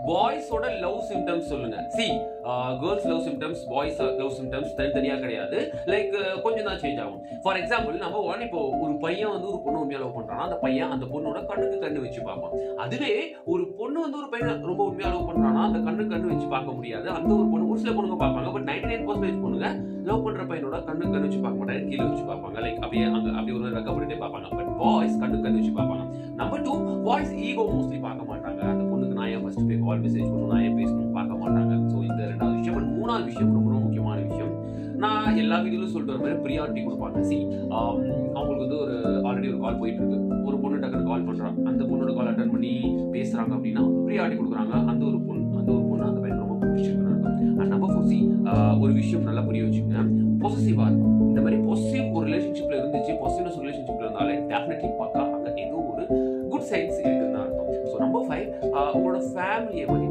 பாய்ஸோட love symptoms சொல்லுங்க சி girls love symptoms boys love symptoms தனித்தனியா கிடையாது லைக் கொஞ்சம் தான் சேஞ்ச் ஆகும் ஃபார் எக்ஸாம்பிள் நம்ம உடனே இப்போ ஒரு பையன் வந்து ஒரு பொண்ணு உண்மையா லவ் பண்றான்னா அந்த பையன் அந்த பொண்ணோட கண்ணுக்கு கண்ணு வச்சு பார்ப்பான் அதுவே ஒரு பொண்ணு வந்து ஒரு பையன் ரொம்ப உண்மையா லவ் பண்றானா அந்த கண்ணு கண்ணு வச்சு பார்க்க முடியாது அந்த ஒரு பொண்ணு ஒரு சில பொண்ணுங்க பார்ப்பாங்க பட் நைன்டி நைன் பர்சன்டேஜ் பொண்ணுங்க லவ் பண்ற பையனோட கண்ணு கண்ணு வச்சு பார்க்க மாட்டாங்க கீழே வச்சு பார்ப்பாங்க லைக் அப்படியே அங்க அப்படியே ஒரு ரெக்கப்படிட்டே பார்ப்பாங்க பட் பாய்ஸ் கண்ணு கண்ணு வச்சு பார்ப்பாங்க number two boys ego mostly பார்க்க மாட்டாங்க அந்த பொண்ணுக்கு நான் ஏன் ஃபர்ஸ்ட் போய் கால் மெசேஜ் பண்ணணும் நான் ஏன் பேசணும் பார்க்க மாட்டாங்க ஸோ இந்த ரெண்டாவது விஷயம் பட் மூணாவது விஷயம் ரொம்ப ரொம்ப முக்கியமான விஷயம் நான் எல்லா வீடியோலும் சொல்லிட்டு வர மாதிரி ப்ரியாரிட்டி கொடுப்பாங்க சி அவங்களுக்கு வந்து ஒரு ஆல்ரெடி ஒரு கால் போயிட்டு இருக்கு ஒரு பொண்ணு டக்குனு கால் பண்றாங்க அந்த பொண்ணோட கால் அட்டன் பண்ணி பேசுறாங்க அப்படின்னா ப்ரியாரிட்டி கொடுக்குறாங்க அந்த ஒரு பொண்ணு அந்த ஒரு பொண்ணு அந்த பையன் ரொம்ப பிடிச்சிருக்கிறாங்க அண்ட் நம்பர் ஃபோர் சி ஒரு விஷயம் நல்லா புரிய வச்சுக்கோங்க பொசசிவா இருக்கும் இந்த மாதிரி பொசிட்டிவ் ஒரு ரிலேஷன்ஷிப்ல இருந்துச்சு பாசிட்டிவ் ரிலேஷன்ஷிப்ல இருந்தாலே டெஃபினெட்லி பக்கா அங்க ஏதோ ஒரு குட் சைன்ஸ் இருக்குன்னு தான் அர்த்தம் ஸோ நம்பர் ஃபைவ் உங்களோட ஃபேமிலியை பத்தி